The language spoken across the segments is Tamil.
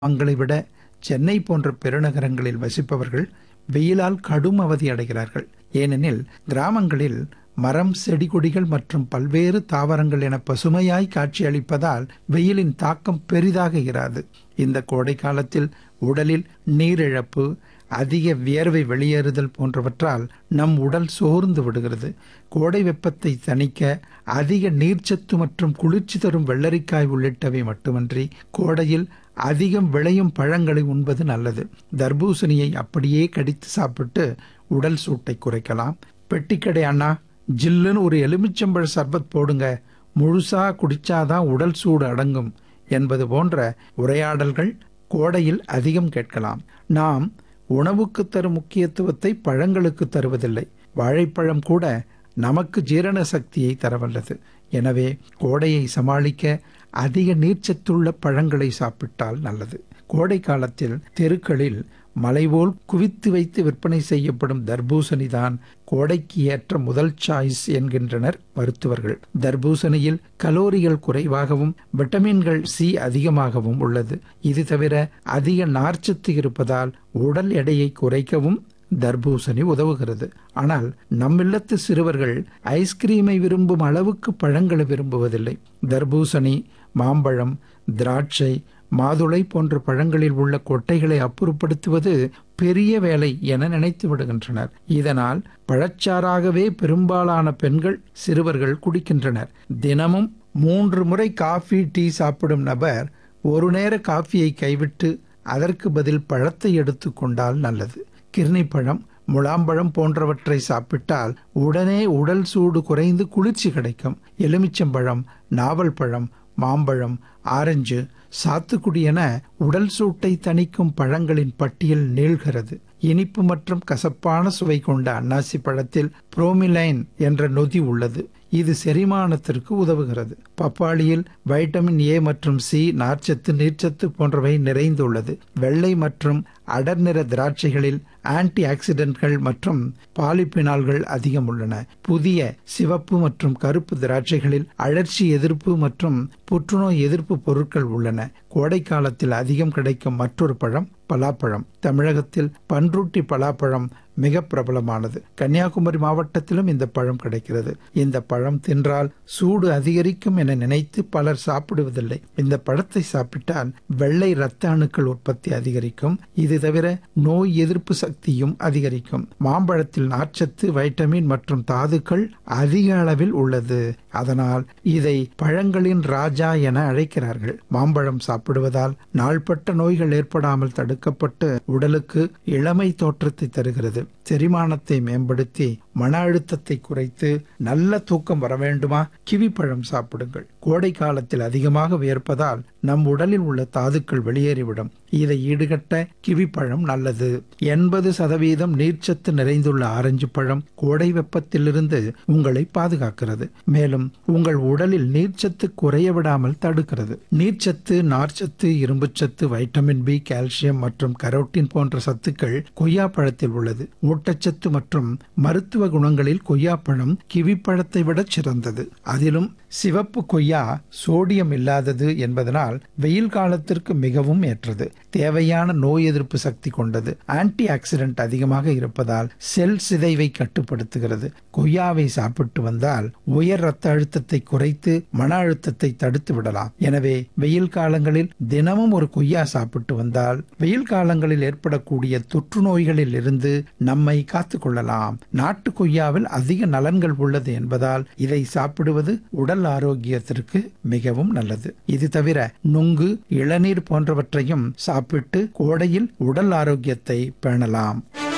தங்களை விட சென்னை போன்ற பெருநகரங்களில் வசிப்பவர்கள் வெயிலால் கடும் அவதி அடைகிறார்கள் ஏனெனில் கிராமங்களில் மரம் செடி கொடிகள் மற்றும் பல்வேறு தாவரங்கள் என பசுமையாய் காட்சியளிப்பதால் வெயிலின் தாக்கம் பெரிதாக இராது இந்த கோடை காலத்தில் உடலில் நீரிழப்பு அதிக வியர்வை வெளியேறுதல் போன்றவற்றால் நம் உடல் சோர்ந்து விடுகிறது கோடை வெப்பத்தை தணிக்க அதிக நீர்ச்சத்து மற்றும் குளிர்ச்சி தரும் வெள்ளரிக்காய் உள்ளிட்டவை மட்டுமன்றி கோடையில் அதிகம் விளையும் பழங்களை உண்பது நல்லது தர்பூசணியை அப்படியே கடித்து சாப்பிட்டு உடல் சூட்டை குறைக்கலாம் பெட்டிக்கடை அண்ணா ஜில்லுன்னு ஒரு எலுமிச்சம்பழ சர்பத் போடுங்க முழுசா குடிச்சாதான் உடல் சூடு அடங்கும் என்பது போன்ற உரையாடல்கள் கோடையில் அதிகம் கேட்கலாம் நாம் உணவுக்கு தரும் முக்கியத்துவத்தை பழங்களுக்கு தருவதில்லை வாழைப்பழம் கூட நமக்கு ஜீரண சக்தியை தரவல்லது எனவே கோடையை சமாளிக்க அதிக நீர்ச்சத்துள்ள பழங்களை சாப்பிட்டால் நல்லது கோடை காலத்தில் தெருக்களில் மலைபோல் குவித்து வைத்து விற்பனை செய்யப்படும் தர்பூசணி தான் கோடைக்கு ஏற்ற முதல் சாய்ஸ் என்கின்றனர் மருத்துவர்கள் தர்பூசணியில் கலோரிகள் குறைவாகவும் விட்டமின்கள் சி அதிகமாகவும் உள்ளது இது தவிர அதிக நார்ச்சத்து இருப்பதால் உடல் எடையை குறைக்கவும் தர்பூசணி உதவுகிறது ஆனால் நம்மில்லத்து சிறுவர்கள் ஐஸ்கிரீமை விரும்பும் அளவுக்கு பழங்களை விரும்புவதில்லை தர்பூசணி மாம்பழம் திராட்சை மாதுளை போன்ற பழங்களில் உள்ள கொட்டைகளை அப்புறப்படுத்துவது பெரிய வேலை என நினைத்து விடுகின்றனர் இதனால் பழச்சாறாகவே பெரும்பாலான பெண்கள் சிறுவர்கள் குடிக்கின்றனர் தினமும் மூன்று முறை காஃபி டீ சாப்பிடும் நபர் ஒரு நேர காஃபியை கைவிட்டு அதற்கு பதில் பழத்தை எடுத்துக்கொண்டால் நல்லது கிர்னி பழம் முலாம்பழம் போன்றவற்றை சாப்பிட்டால் உடனே உடல் சூடு குறைந்து குளிர்ச்சி கிடைக்கும் எலுமிச்சம்பழம் நாவல் பழம் மாம்பழம் ஆரஞ்சு சாத்துக்குடி என உடல் சூட்டை தணிக்கும் பழங்களின் பட்டியல் நீள்கிறது இனிப்பு மற்றும் கசப்பான சுவை கொண்ட அன்னாசி பழத்தில் புரோமிலைன் என்ற நொதி உள்ளது இது செரிமானத்திற்கு உதவுகிறது பப்பாளியில் வைட்டமின் ஏ மற்றும் சி நார்ச்சத்து நீர்ச்சத்து போன்றவை நிறைந்துள்ளது வெள்ளை மற்றும் அடர் நிற திராட்சைகளில் ஆன்டி ஆக்சிடென்ட்கள் மற்றும் பாலிபினால்கள் அதிகம் உள்ளன புதிய சிவப்பு மற்றும் கருப்பு திராட்சைகளில் அழற்சி எதிர்ப்பு மற்றும் புற்றுநோய் எதிர்ப்பு பொருட்கள் உள்ளன கோடை காலத்தில் அதிகம் கிடைக்கும் மற்றொரு பழம் பலாப்பழம் தமிழகத்தில் பன்ருட்டி பலாப்பழம் மிக பிரபலமானது கன்னியாகுமரி மாவட்டத்திலும் இந்த பழம் கிடைக்கிறது இந்த பழம் தின்றால் சூடு அதிகரிக்கும் என நினைத்து பலர் சாப்பிடுவதில்லை இந்த பழத்தை சாப்பிட்டால் வெள்ளை இரத்த அணுக்கள் உற்பத்தி அதிகரிக்கும் இது தவிர நோய் எதிர்ப்பு சக்தியும் அதிகரிக்கும் மாம்பழத்தில் நார்ச்சத்து வைட்டமின் மற்றும் தாதுக்கள் அதிக அளவில் உள்ளது அதனால் இதை பழங்களின் ராஜா என அழைக்கிறார்கள் மாம்பழம் சாப்பிடுவதால் நாள்பட்ட நோய்கள் ஏற்படாமல் தடுக்கப்பட்டு உடலுக்கு இளமை தோற்றத்தை தருகிறது செரிமானத்தை மேம்படுத்தி மன அழுத்தத்தை குறைத்து நல்ல தூக்கம் வர வேண்டுமா கிவி பழம் சாப்பிடுங்கள் கோடை காலத்தில் அதிகமாக வியர்ப்பதால் நம் உடலில் உள்ள தாதுக்கள் வெளியேறிவிடும் இதை ஈடுகட்ட கிவி பழம் நல்லது எண்பது சதவீதம் நீர்ச்சத்து நிறைந்துள்ள ஆரஞ்சு பழம் கோடை வெப்பத்திலிருந்து உங்களை பாதுகாக்கிறது மேலும் உங்கள் உடலில் நீர்ச்சத்து குறைய விடாமல் தடுக்கிறது நீர்ச்சத்து நார்ச்சத்து இரும்புச்சத்து வைட்டமின் பி கால்சியம் மற்றும் கரோட்டின் போன்ற சத்துக்கள் கொய்யா பழத்தில் உள்ளது ஊட்டச்சத்து மற்றும் மருத்துவ குணங்களில் கொய்யாப்பழம் கிவி பழத்தை விட சிறந்தது அதிலும் சிவப்பு கொய்யா சோடியம் இல்லாதது என்பதனால் வெயில் காலத்திற்கு மிகவும் ஏற்றது தேவையான நோய் எதிர்ப்பு சக்தி கொண்டது ஆன்டி ஆக்சிடென்ட் அதிகமாக இருப்பதால் செல் சிதைவை கட்டுப்படுத்துகிறது கொய்யாவை சாப்பிட்டு வந்தால் உயர் ரத்த அழுத்தத்தை குறைத்து மன அழுத்தத்தை தடுத்து விடலாம் எனவே வெயில் காலங்களில் தினமும் ஒரு கொய்யா சாப்பிட்டு வந்தால் வெயில் காலங்களில் ஏற்படக்கூடிய தொற்று நோய்களில் இருந்து நம்மை காத்துக் கொள்ளலாம் நாட்டு கொய்யாவில் அதிக நலன்கள் உள்ளது என்பதால் இதை சாப்பிடுவது உடல் ஆரோக்கியத்திற்கு மிகவும் நல்லது இது தவிர நுங்கு இளநீர் போன்றவற்றையும் சாப்பிட்டு கோடையில் உடல் ஆரோக்கியத்தை பேணலாம்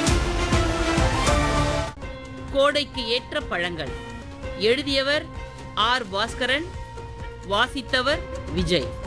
கோடைக்கு ஏற்ற பழங்கள் எழுதியவர் ஆர் பாஸ்கரன் வாசித்தவர் விஜய்